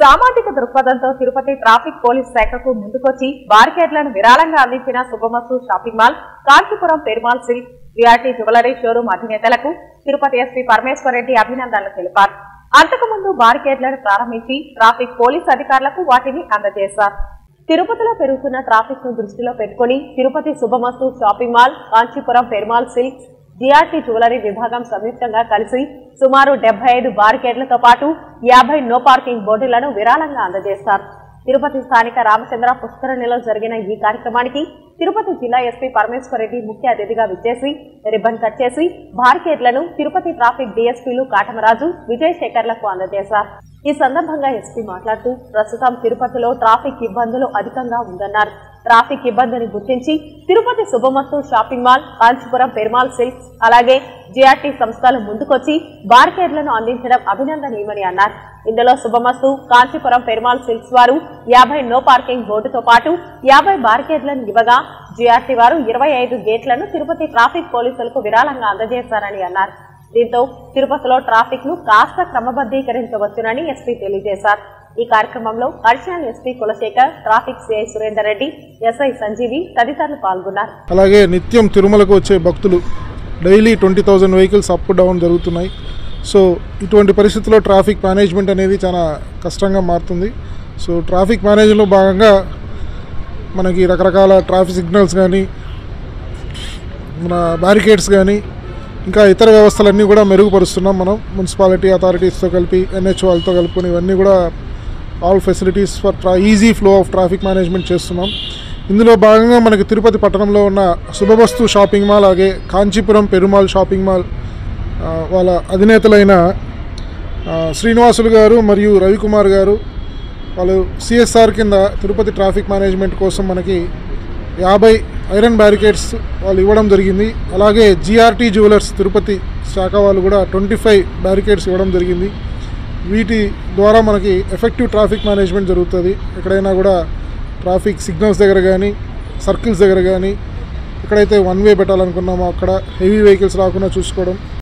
సామాజిక దృక్పథంతో Tirupati traffic police శాఖకు ముందుకొచ్చి బారికేడ్లను విరాళంగా అందించిన Subhamasthu shopping mall Kanchipuram Perumal silk VRT jewellery showroom అధినేతలకు తిరుపతి ఎస్పీ పరమేశ్వర్ రెడ్డి అభినందనలు తెలిపారు అంతకుముందు బారికేడ్లను ప్రారంభించి ట్రాఫిక్ పోలీస్ అధికారులకు వాటిని అందజేశారు తిరుపతిలో పెరుగుతున్న ట్రాఫిక్ ను దృష్టిలో పెట్టుకుని Tirupati Subhamasthu shopping mall Kanchipuram Perumal silks GRT jewellery విభాగం సంయుక్తంగా కలిసి సుమారు డెబ్బై ఐదు బారికేడ్లతో పాటు యాభై నో పార్కింగ్ బోర్డులను విరాళంగా అందజేస్తారు తిరుపతి స్థానిక రామచంద్ర పుష్కరిణిలో జరిగిన ఈ కార్యక్రమానికి తిరుపతి జిల్లా ఎస్పీ పరమేశ్వర్ రెడ్డి ముఖ్య అతిథిగా విచ్చేసి రిబ్బన్ కట్ చేసి బారికేడ్లను తిరుపతి ట్రాఫిక్ డీఎస్పీలు కాటమరాజు విజయ్ శేఖర్లకు అందజేశారు ఈ సందర్భంగా ఎస్పీ మాట్లాడుతూ ప్రస్తుతం తిరుపతిలో ట్రాఫిక్ ఇబ్బందులు అధికంగా ఉందన్నారు ట్రాఫిక్ ఇబ్బందిని గుర్తించి Tirupati Subhamasthu shopping mall Kanchipuram Perumal silks అలాగే జిఆర్టీ సంస్థలు ముందుకొచ్చి బార్కేడ్లను అందించడం అభినందనీయమని అన్నారు ఇందులో శుభమస్తు కాంచీపురం పెరుమాల్ సిల్క్స్ వారు యాభై నో పార్కింగ్ బోర్డుతో పాటు యాభై బార్కేడ్లను ఇవ్వగా జిఆర్టీ వారు ఇరవై ఐదు గేట్లను తిరుపతి ట్రాఫిక్ పోలీసులకు విరాళంగా అందజేశారని అన్నారు దీంతో తిరుపతిలో ట్రాఫిక్ ను కాస్త క్రమబద్దీకరించవచ్చునని ఎస్పీ తెలియజేశారు ఈ కార్యక్రమంలో additional SP Kulasekhar traffic CI Surender Reddy SI Sanjeevi తదితరులు పాల్గొన్నారు అలాగే నిత్యం తిరుమలకు వచ్చే భక్తులు daily twenty thousand vehicles up down జరుగుతున్నాయి సో ఇటువంటి పరిస్థితుల్లో ట్రాఫిక్ మేనేజ్మెంట్ అనేది చాలా కష్టంగా మారుతుంది సో ట్రాఫిక్ మేనేజ్లో భాగంగా మనకి రకరకాల ట్రాఫిక్ సిగ్నల్స్ కానీ మన బ్యారికేడ్స్ కానీ ఇంకా ఇతర వ్యవస్థలన్నీ కూడా మెరుగుపరుస్తున్నాం మనం మున్సిపాలిటీ అథారిటీస్తో కలిపి ఎన్హెచ్ వాళ్ళతో కలుపుకొని ఇవన్నీ కూడా ఆల్ ఫెసిలిటీస్ ఫర్ ట్రా easy flow of traffic management చేస్తున్నాం ఇందులో భాగంగా మనకి తిరుపతి పట్టణంలో ఉన్న శుభవస్తు షాపింగ్ మాల్ అలాగే కాంచీపురం పెరుమాల్ షాపింగ్ మాల్ ఆ, వాళ్ళ అధినేతలైన ఆ, శ్రీనివాసులు గారు మరియు రవికుమార్ గారు వాళ్ళు సిఎస్ఆర్ కింద తిరుపతి ట్రాఫిక్ మేనేజ్మెంట్ కోసం మనకి యాభై ఐరన్ బ్యారికేడ్స్ వాళ్ళు ఇవ్వడం జరిగింది అలాగే జిఆర్టీ జ్యువెలర్స్ తిరుపతి శాఖ వాళ్ళు కూడా ట్వంటీ ఫైవ్ బ్యారికేడ్స్ ఇవ్వడం జరిగింది వీటి ద్వారా మనకి ఎఫెక్టివ్ ట్రాఫిక్ మేనేజ్మెంట్ జరుగుతుంది ఎక్కడైనా కూడా ట్రాఫిక్ సిగ్నల్స్ దగ్గర కానీ సర్కిల్స్ దగ్గర కానీ ఎక్కడైతే వన్ వే పెట్టాలనుకున్నామో అక్కడ హెవీ వెహికల్స్ రాకుండా చూసుకోవడం